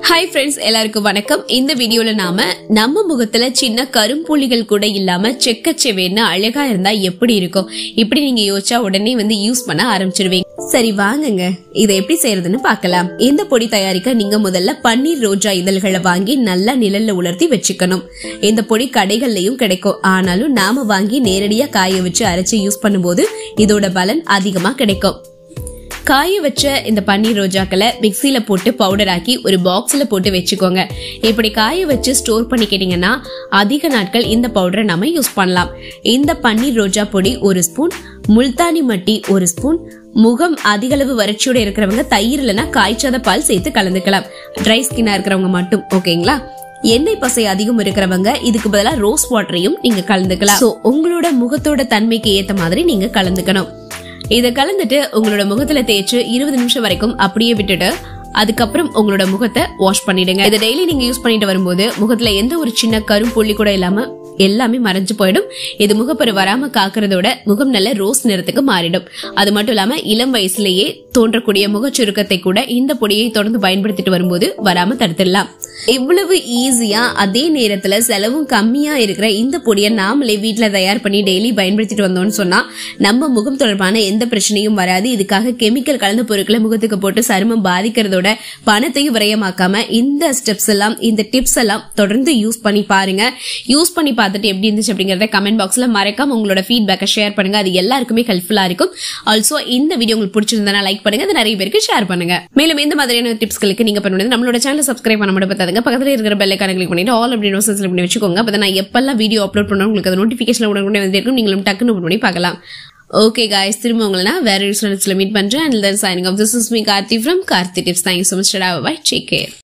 hi friends எல்லாருக்கும் வணக்கம் இந்த வீடியோல நாம நம்ம முகத்துல சின்ன கரும்புள்ளிகள் கூட இல்லாம செக்கச்செவேன்னு அழகா இருந்தா எப்படி இருக்கும் இப்படி நீங்க யோசிச்சா உடனே வந்து யூஸ் பண்ண ஆரம்பிச்சிருவீங்க சரி வாங்குங்க இதை எப்படி செய்யறதுன்னு பார்க்கலாம் இந்த பொடி தயாரிக்க நீங்க முதல்ல பன்னீர் ரோஜா இதழ்களை வாங்கி நல்லா நிழல்ல உலர்த்தி வச்சுக்கணும் இந்த பொடி கடைகள்லயும் கிடைக்கும் ஆனாலும் நாம வாங்கி நேரடியா காய வச்சு அரைச்சு யூஸ் பண்ணும்போது இதோட பலன் அதிகமா கிடைக்கும் காய வச்ச இந்த பன்னீர் ரோஜாக்களை மிக்சியில போட்டு பவுடர் ஆக்கி ஒரு பாக்ஸ்ல போட்டு வச்சுக்கோங்க இப்படி காய வச்சு ஸ்டோர் பண்ணிக்கிட்டீங்கன்னா அதிக நாட்கள் இந்த பவுடரை நம்ம யூஸ் பண்ணலாம் இந்த பன்னீர் ரோஜா பொடி ஒரு ஸ்பூன் முல்தானி மட்டி ஒரு ஸ்பூன் முகம் அதிக அளவு வறட்சியோட இருக்கிறவங்க தயிர் இல்லைன்னா காய்ச்சாத பால் சேர்த்து கலந்துக்கலாம் ட்ரை ஸ்கின்னா இருக்கிறவங்க மட்டும் ஓகேங்களா எண்ணெய் பசை அதிகம் இருக்கிறவங்க இதுக்கு பதிலா ரோஸ் வாட்டரையும் நீங்க கலந்துக்கலாம் So, உங்களோட முகத்தோட தன்மைக்கு ஏத்த மாதிரி நீங்க கலந்துக்கணும் இத கலந்துட்டு உங்களோட முகத்துல தேய்ச்சு இருபது நிமிஷம் வரைக்கும் அப்படியே விட்டுட்டு அதுக்கப்புறம் உங்களோட முகத்தை வாஷ் பண்ணிடுங்க இதை டெய்லி நீங்க யூஸ் பண்ணிட்டு வரும்போது முகத்துல எந்த ஒரு சின்ன கரும்புள்ளி கூட இல்லாம எல்லாமே மறைஞ்சு போயிடும் இது முகப்பரு வராம காக்குறதோட முகம் நல்ல ரோஸ் நிறத்துக்கு மாறிடும் அது மட்டும் இல்லாம இளம் வயசுலயே தோன்றக்கூடிய முகச்சுருக்கத்தை கூட இந்த பொடியை தொடர்ந்து பயன்படுத்திட்டு வரும்போது வராம தடுத்துடலாம் இவ்வளவு ஈஸியா அதே நேரத்துல செலவும் கம்மியா இருக்கிற இந்த பொடியை நாமளே வீட்ல தயார் பண்ணி டெய்லி பயன்படுத்திட்டு வந்தோம்னு சொன்னா நம்ம முகம் தொடர்பான எந்த பிரச்சனையும் வராது இதுக்காக கெமிக்கல் கலந்த பொருட்களை முகத்துக்கு போட்டு சருமம் பாதிக்கிறதோட பணத்தையும் விரயமாக்காம இந்த ஸ்டெப்ஸ் எல்லாம் இந்த டிப்ஸ் எல்லாம் தொடர்ந்து யூஸ் பண்ணி பாருங்க யூஸ் பண்ணி பார்த்துட்டு எப்படி இருந்துச்சு அப்படிங்கறத கமெண்ட் பாக்ஸ்ல மறக்காம உங்களோட ஃபீட்பேக்கை ஷேர் பண்ணுங்க அது எல்லாருக்குமே ஹெல்ப்ஃபுல்லா இருக்கும் ஆல்சோ இந்த வீடியோ உங்களுக்கு பிடிச்சிருந்தா லைக் பண்ணுங்க அது நிறைய பேருக்கு ஷேர் பண்ணுங்க மேலும் இந்த மாதிரியான டிப்ஸ்களுக்கு நீங்க பண்ணுறது நம்மளோட சேனல் சப்ஸ்கிரைப் பண்ண மட்டும் பார்த்தாதுங்க பக்கத்துல இருக்கிற பெல் ஐக்கான கிளிக் பண்ணிட்டு ஆல் அப்படின்னு செலக்ட் பண்ணி வச்சுக்கோங்க அப்பதான் நான் எப்பெல்லாம் வீடியோ அப்லோட் பண்ணணும் உங்களுக்கு அது நோட்டிஃபிகேஷன் உடனே வந்து இருக்கும் நீங்களும் டக்குன்னு open பண்ணி பார்க்கலாம் ஓகே காய்ஸ் திரும்ப உங்களை நான் வேற ஒரு மீட் பண்றேன் and then signing off this is me Karthi from Karthi tips thank you so much bye take care